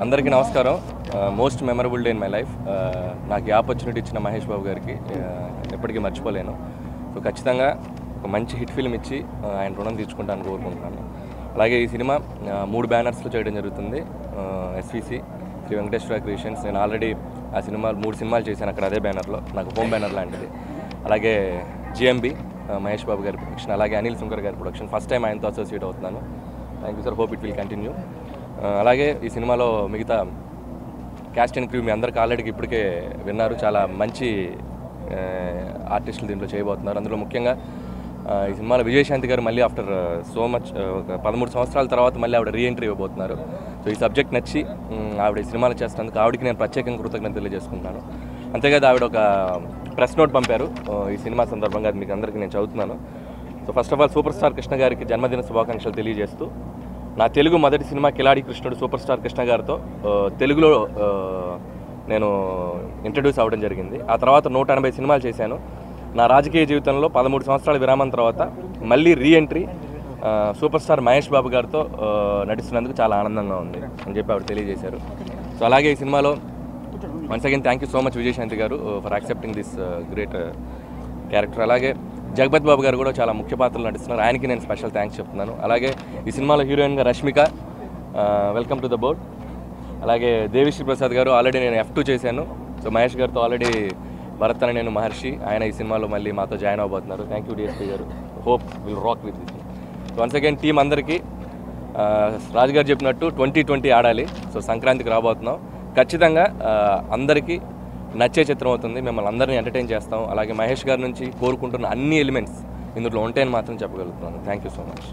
అందరికీ నమస్కారం most memorable day in my life నాకు ఈ ఆపర్చునిటీ ఇచ్చిన మహేష్ బాబు గారికి uh, ఎప్పటికీ మర్చిపోలేను సో ఖచ్చితంగా ఒక మంచి హిట్ ఫిల్మ్ ఇచ్చి uh, ఆయన రుణం తీర్చుకుంటాను కోరుకుంటున్నాను అలాగే ఈ సినిమా uh, మూడు బ్యానర్స్లో చేయడం జరుగుతుంది ఎస్విసి శ్రీ వెంకటేశ్వర క్రియేషన్స్ నేను ఆల్రెడీ ఆ సినిమాలు మూడు సినిమాలు చేశాను అక్కడ అదే బ్యానర్లో నాకు హోమ్ బ్యానర్ లాంటిది అలాగే జిఎంబి మహేష్ బాబు గారి ప్రొడక్షన్ అలాగే అనిల్ సుంకర్ గారి ప్రొడక్షన్ ఫస్ట్ టైం ఆయనతో అసోసియేట్ అవుతున్నాను thank you sir hope it will continue అలాగే ఈ సినిమాలో మిగతా క్యాస్ట్ అండ్ క్రూ మీ అందరికి ఆల్రెడీ ఇప్పటికే విన్నారు చాలా మంచి ఆర్టిస్టులు దీంట్లో చేయబోతున్నారు అందులో ముఖ్యంగా ఆ, ఈ సినిమాలో విజయశాంతి గారు మళ్ళీ ఆఫ్టర్ సో మచ్ ఒక పదమూడు సంవత్సరాల తర్వాత మళ్ళీ ఆవిడ రీఎంట్రీ ఇవ్వబోతున్నారు సో ఈ సబ్జెక్ట్ నచ్చి మ్, ఆవిడ ఈ సినిమాలు చేస్తున్నందుకు ఆవిడకి నేను ప్రత్యేకంగా కృతజ్ఞత తెలియజేసుకుంటున్నాను అంతేకాదు ఆవిడ ఒక ప్రెస్ నోట్ పంపారు ఆ, ఈ సినిమా సందర్భంగా అది మీకు అందరికీ నేను చదువుతున్నాను so first of all super star Krishna గారికి జన్మదిన శుభాకాంక్షలు తెలియజేస్తూ నా తెలుగు మొదటి సినిమా కిలాడి కృష్ణుడు సూపర్ స్టార్ కృష్ణ గారితో ఆ, తెలుగులో ఆ, నేను ఇంట్రడ్యూస్ అవ్వడం జరిగింది ఆ తర్వాత నూట ఎనభై సినిమాలు చేశాను నా రాజకీయ జీవితంలో పదమూడు సంవత్సరాల విరామం తర్వాత మళ్ళీ reentry super star Mahesh Babu గారితో ఆ, నటిస్తున్నందుకు చాలా ఆనందంగా ఉంది అని చెప్పి ఆవిడ తెలియజేశారు సో అలాగే ఈ సినిమాలో once again thank you so much Vijayashanti గారు for accepting this great character అలాగే జగపత్ బాబు గారు కూడా చాలా ముఖ్య పాత్రలు నటిస్తున్నారు ఆయనకి నేను స్పెషల్ థ్యాంక్స్ చెప్తున్నాను అలాగే ఈ సినిమాలో హీరోయిన్గా Rashmika welcome to the board అలాగే దేవిశ్రీ ప్రసాద్ గారు ఆల్రెడీ నేను ఎఫ్ టూ చేశాను సో మహేష్ గారితో ఆల్రెడీ భరత్ అని నేను మహర్షి ఆయన ఈ సినిమాలో మళ్ళీ మాతో జాయిన్ అవబోతున్నారు థ్యాంక్ యూ డిఎస్పీ గారు hope will rock with this once again team అందరికీ ఆ, రాజు గారు చెప్పినట్టు ట్వంటీ ట్వంటీ ఆడాలి సో సంక్రాంతికి రాబోతున్నాం ఖచ్చితంగా ఆ, అందరికీ నచ్చే చిత్రం అవుతుంది మిమ్మల్ని అందరినీ ఎంటర్టైన్ చేస్తాం అలాగే మహేష్ గారి నుంచి కోరుకుంటున్న అన్ని ఎలిమెంట్స్ ఇందులో ఉంటాయని మాత్రం చెప్పగలుగుతున్నాను థ్యాంక్ యూ సో మచ్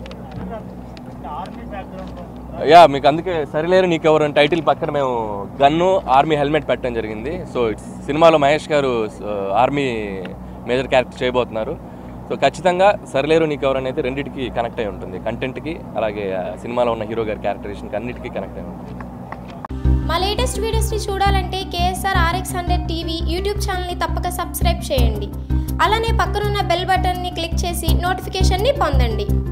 యా మీకు అందుకే సరిలేరు నీకెవరు అని టైటిల్ పక్కన మేము గన్ను ఆర్మీ హెల్మెట్ పెట్టడం జరిగింది సో ఇట్స్ సినిమాలో మహేష్ గారు ఆర్మీ మేజర్ క్యారెక్టర్ చేయబోతున్నారు సో ఖచ్చితంగా సరిలేరు నీకెవరు అనేది రెండింటికి కనెక్ట్ అయి ఉంటుంది కంటెంట్కి అలాగే ఆ సినిమాలో ఉన్న హీరో గారి క్యారెక్టరేషన్కి అన్నిటికీ కనెక్ట్ అయి ఉంటుంది మా లేటెస్ట్ వీడియోస్ని చూడాలంటే KSR RX hundred TV YouTube ఛానల్ని తప్పక సబ్స్క్రైబ్ చేయండి అలానే పక్కనున్న బెల్ బటన్ని క్లిక్ చేసి నోటిఫికేషన్ని పొందండి